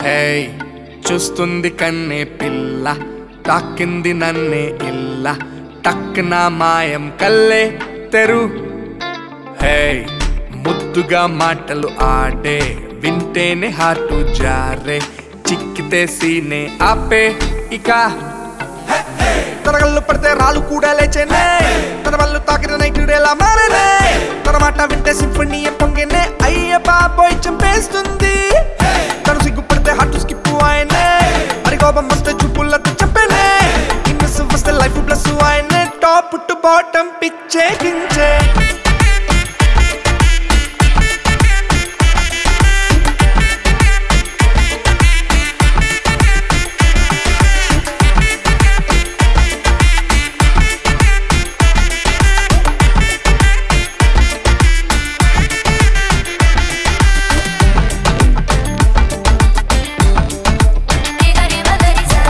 hey చూస్తుంది కన్నే పిల్ల తాకింది నన్నే ఇల్ల టక్కున మాయం కల్లే తెరు హేయ్ ముద్దుగా మాటలు ఆడే వింటేనే హార్టు జారే చిక్కితే సీనే ఆపే ఇక తరగళ్ళు పడితే రాళ్ళు కూడా లేచేనే తన వాళ్ళు తాకిన నైట్ ఎలా మారేనే తన మాట వింటే సింఫనీ పొంగేనే అయ్య బాబోయ్ చంపేస్తుంది తను సిగ్గుపడితే హార్ట్ స్కిప్ ఆయనే మరి కోపం వస్తే చూపులతో చెప్పేనే ఇన్నస్ వస్తే లైఫ్ ప్లస్ ఆయనే టాప్ టు బాటం పిచ్చే గించే Gari magarisa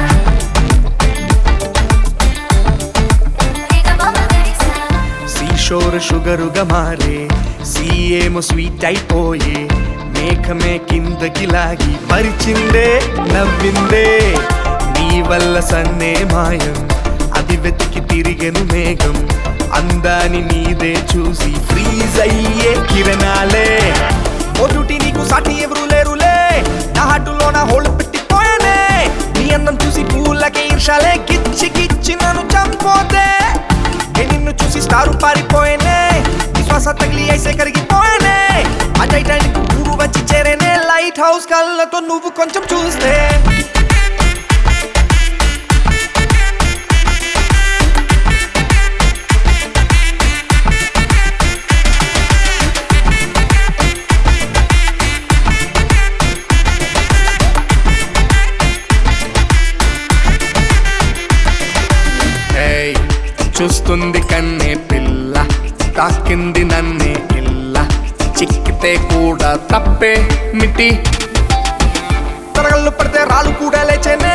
Riga magarisa seashore షుగరుగా మారే సీఏమో స్వీట్ అయిపోయే మేఘమే కిందకి లాగి పరిచిందే నవ్విందే నీ వల్ల సన్నే మాయం అది వెతికి తిరిగెను మేఘం అందాని నీదే చూసి ఫ్రీజ్ అయ్యే కిరణాలే ఓ డ్యూటీ నీకు సాటి ఎవరు లేరులే నా హాటులో నా హోల్ పెట్టిపోయానే నీ అందం చూసి పూలకే ఈర్షాలే గిచ్చి గిచ్చి నన్ను చంపోతే ఏ నిన్ను చూసి స్టారు పారిపోయేనే నీ శ్వాస తగిలి ఐసే కరిగిపోయేనే ఆ టైటానిక్ ఊరు వచ్చి చేరేనే లైట్ హౌస్ కళ్ళతో నువ్వు కొంచెం చూస్తే ఏయ్, చూస్తుంది కన్నే పిల్ల తాకింది నన్నే ఇల్ల చిక్కితే కూడా తప్పే మిటి తరగళ్ళు పడితే రాళ్ళు కూడా లేచేనే